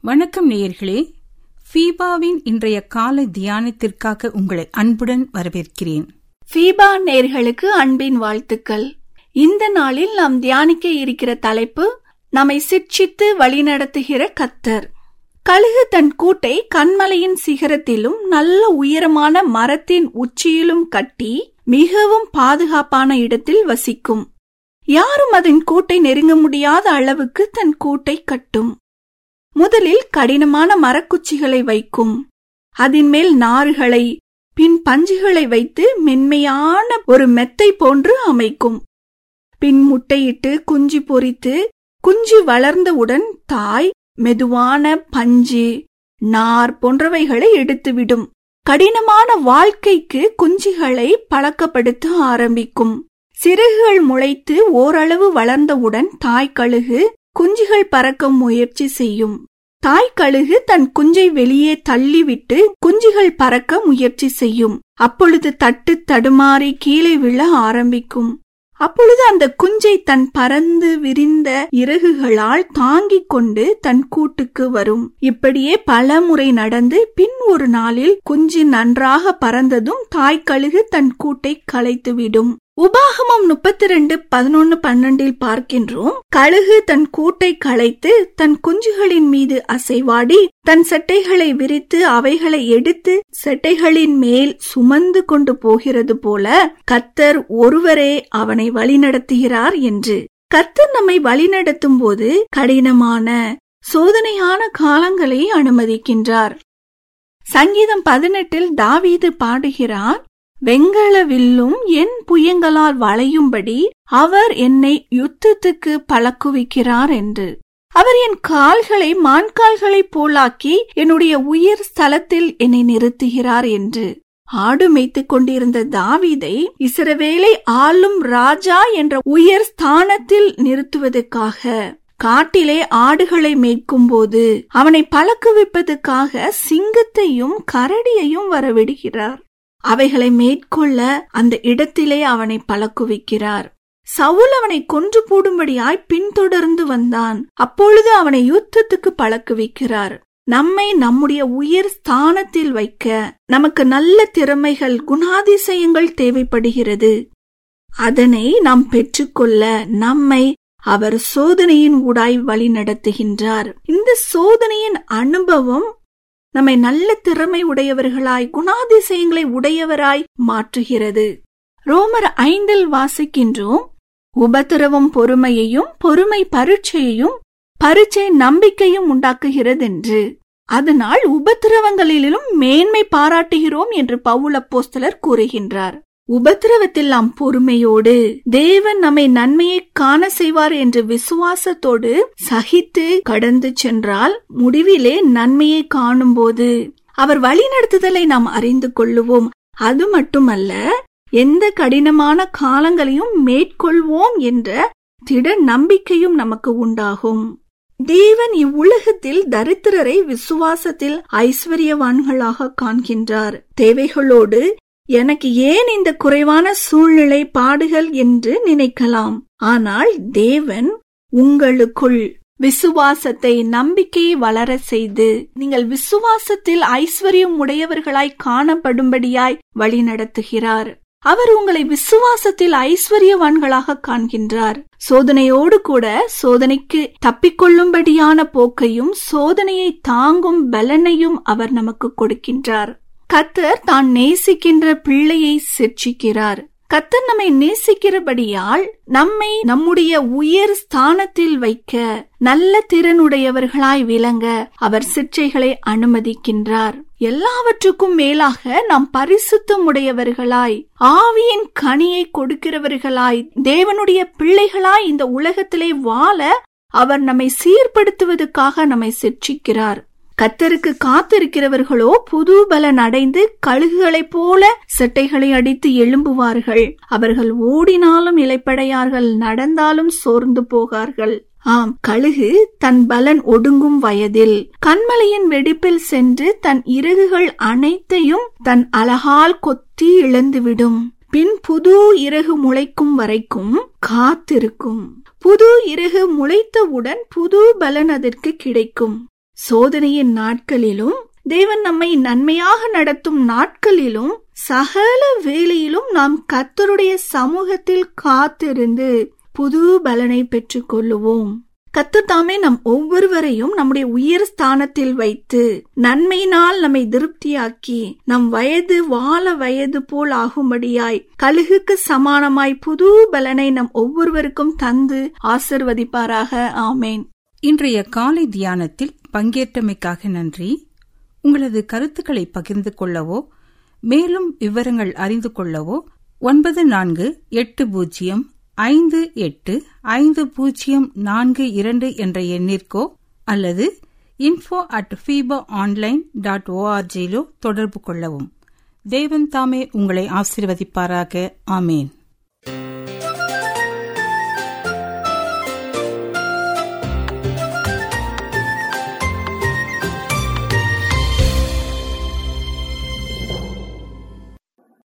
வணக்கம் நேயர்களே ஃபீபாவின் இன்றைய காலை தியானத்திற்காக உங்களை அன்புடன் வரவேற்கிறேன் ஃபீபா நேர்களுக்கு அன்பின் வாழ்த்துக்கள் இந்த நாளில் நாம் தியானிக்க இருக்கிற தலைப்பு நம்மை சிட்சித்து வழிநடத்துகிற கத்தர் கழுகு தன் கூட்டை கண்மலையின் சிகரத்திலும் நல்ல உயரமான மரத்தின் உச்சியிலும் கட்டி மிகவும் பாதுகாப்பான இடத்தில் வசிக்கும் யாரும் அதன் கூட்டை நெருங்க முடியாத அளவுக்கு தன் கூட்டை கட்டும் முதலில் கடினமான மரக்குச்சிகளை வைக்கும் அதன் மேல் நாறுகளை பின் பஞ்சுகளை வைத்து மென்மையான ஒரு மெத்தை போன்று அமைக்கும் பின் முட்டையிட்டு குஞ்சு பொரித்து குஞ்சு வளர்ந்தவுடன் தாய் மெதுவான பஞ்சு நார் போன்றவைகளை எடுத்துவிடும் கடினமான வாழ்க்கைக்கு குஞ்சுகளை பழக்கப்படுத்த ஆரம்பிக்கும் சிறகுகள் முளைத்து ஓரளவு வளர்ந்தவுடன் தாய் கழுகு குஞ்சுகள் பறக்க முயற்சி செய்யும் தாய் கழுகு தன் குஞ்சை வெளியே தள்ளிவிட்டு குஞ்சுகள் பறக்க முயற்சி செய்யும் அப்பொழுது தட்டு தடுமாறி கீழே விழ ஆரம்பிக்கும் அப்பொழுது அந்த குஞ்சை தன் பறந்து விரிந்த இறகுகளால் தாங்கிக் கொண்டு தன் கூட்டுக்கு வரும் இப்படியே பல முறை நடந்து பின் ஒரு நாளில் குஞ்சு நன்றாக பறந்ததும் தாய் கழுகு தன் கூட்டை களைத்துவிடும் உபாகமம் முப்பத்தி ரெண்டு பதினொன்னு பன்னெண்டில் பார்க்கின்றோம் கழுகு தன் கூட்டை களைத்து தன் குஞ்சுகளின் மீது அசைவாடி தன் செட்டைகளை விரித்து அவைகளை எடுத்து செட்டைகளின் மேல் சுமந்து கொண்டு போகிறது போல கத்தர் ஒருவரே அவனை வழிநடத்துகிறார் என்று கத்தர் நம்மை வழிநடத்தும் போது கடினமான சோதனையான காலங்களை அனுமதிக்கின்றார் சங்கீதம் பதினெட்டில் தாவீது பாடுகிறார் வெங்கல வில்லும் என் புயங்களால் வளையும்படி அவர் என்னை யுத்தத்துக்கு பழக்குவிக்கிறார் என்று அவர் என் கால்களை மான்கால்களைப் போலாக்கி என்னுடைய உயிர் ஸ்தலத்தில் என்னை நிறுத்துகிறார் என்று ஆடு மேய்த்துக் கொண்டிருந்த தாவீதை இஸ்ரவேலை ஆளும் ராஜா என்ற உயர் ஸ்தானத்தில் நிறுத்துவதற்காக காட்டிலே ஆடுகளை மேய்க்கும் போது அவனை பழக்குவிப்பதற்காக சிங்கத்தையும் கரடியையும் வரவிடுகிறார் அவைகளை மேற்கொள்ள அந்த இடத்திலே அவனை பழக்குவிக்கிறார் சவுல் அவனை கொன்று போடும்படியாய் பின்தொடர்ந்து வந்தான் அப்பொழுது அவனை யுத்தத்துக்கு பழக்குவிக்கிறார் நம்மை நம்முடைய உயர் ஸ்தானத்தில் வைக்க நமக்கு நல்ல திறமைகள் குணாதிசயங்கள் தேவைப்படுகிறது அதனை நாம் பெற்றுக்கொள்ள நம்மை அவர் சோதனையின் ஊடாய் வழி நடத்துகின்றார் இந்த சோதனையின் அனுபவம் நம்மை நல்ல திறமை உடையவர்களாய் குணாதிசயங்களை உடையவராய் மாற்றுகிறது ரோமர் ஐந்தில் வாசிக்கின்றோம் உபத்திரவம் பொறுமையையும் பொறுமை பரீட்சையையும் பரீட்சை நம்பிக்கையும் உண்டாக்குகிறதென்று அதனால் உபத்திரவங்களிலும் மேன்மை பாராட்டுகிறோம் என்று பவுல் அப்போஸ்தலர் கூறுகின்றார் உபத்திரவத்தில் நாம் பொறுமையோடு தேவன் நம்மை நன்மையை காண செய்வார் என்று விசுவாசத்தோடு சகித்து கடந்து சென்றால் முடிவிலே நன்மையை காணும்போது அவர் வழிநடத்துதலை நாம் அறிந்து கொள்ளுவோம் அது மட்டுமல்ல எந்த கடினமான காலங்களையும் மேற்கொள்வோம் என்ற திட நம்பிக்கையும் நமக்கு உண்டாகும் தேவன் இவ்வுலகத்தில் தரித்திரரை விசுவாசத்தில் ஐஸ்வர்யவான்களாக காண்கின்றார் தேவைகளோடு எனக்கு ஏன் இந்த குறைவான சூழ்நிலை பாடுகள் என்று நினைக்கலாம் ஆனால் தேவன் உங்களுக்குள் விசுவாசத்தை நம்பிக்கையை வளர செய்து நீங்கள் விசுவாசத்தில் ஐஸ்வர்யம் உடையவர்களாய் காணப்படும்படியாய் வழி நடத்துகிறார் அவர் உங்களை விசுவாசத்தில் ஐஸ்வர்யவான்களாக காண்கின்றார் சோதனையோடு கூட சோதனைக்கு தப்பிக்கொள்ளும்படியான போக்கையும் சோதனையை தாங்கும் பலனையும் அவர் நமக்கு கொடுக்கின்றார் கத்தர் தான் நேசிக்கின்ற பிள்ளையை சிற்சிக்கிறார் கத்தர் நம்மை நேசிக்கிறபடியால் நம்மை நம்முடைய உயர் ஸ்தானத்தில் வைக்க நல்ல திறனுடையவர்களாய் விளங்க அவர் சிற்றைகளை அனுமதிக்கின்றார் எல்லாவற்றுக்கும் மேலாக நாம் பரிசுத்தம் உடையவர்களாய் ஆவியின் கனியை கொடுக்கிறவர்களாய் தேவனுடைய பிள்ளைகளாய் இந்த உலகத்திலே வாழ அவர் நம்மை சீர்படுத்துவதற்காக நம்மை சிற்சிக்கிறார் கத்தருக்கு காத்திருக்கிறவர்களோ புது பலன் அடைந்து கழுகுகளைப் போல செட்டைகளை அடித்து எழும்புவார்கள் அவர்கள் ஓடினாலும் இலைப்படையார்கள் நடந்தாலும் சோர்ந்து போகார்கள் ஆம் கழுகு தன் பலன் ஒடுங்கும் வயதில் கண்மலையின் வெடிப்பில் சென்று தன் இறகுகள் அனைத்தையும் தன் அழகால் கொத்தி இழந்துவிடும் பின் புது இறகு முளைக்கும் வரைக்கும் காத்திருக்கும் புது இறகு முளைத்தவுடன் புது பலன் அதற்கு கிடைக்கும் சோதனையின் நாட்களிலும் தேவன் நம்மை நன்மையாக நடத்தும் நாட்களிலும் சகல வேளையிலும் நாம் கர்த்தருடைய சமூகத்தில் காத்திருந்து புது பலனை பெற்றுக் கொள்ளுவோம் கர்த்தர் தாமே நம் ஒவ்வொருவரையும் நம்முடைய உயர் ஸ்தானத்தில் வைத்து நன்மையினால் நம்மை திருப்தியாக்கி நம் வயது வாழ வயது போல் ஆகும்படியாய் கழுகுக்கு சமானமாய் புது பலனை நம் ஒவ்வொருவருக்கும் தந்து ஆசிர்வதிப்பாராக ஆமேன் இன்றைய காலை தியானத்தில் பங்கேற்றமைக்காக நன்றி உங்களது கருத்துக்களை பகிர்ந்து கொள்ளவோ மேலும் விவரங்கள் அறிந்து கொள்ளவோ ஒன்பது நான்கு எட்டு பூஜ்ஜியம் ஐந்து எட்டு ஐந்து பூஜ்ஜியம் நான்கு இரண்டு என்ற எண்ணிற்கோ அல்லது info at FEBA online dot ஓஆர்ஜியிலோ தொடர்பு கொள்ளவும் தேவன் தாமே உங்களை ஆசீர்வதிப்பாராக ஆமேன்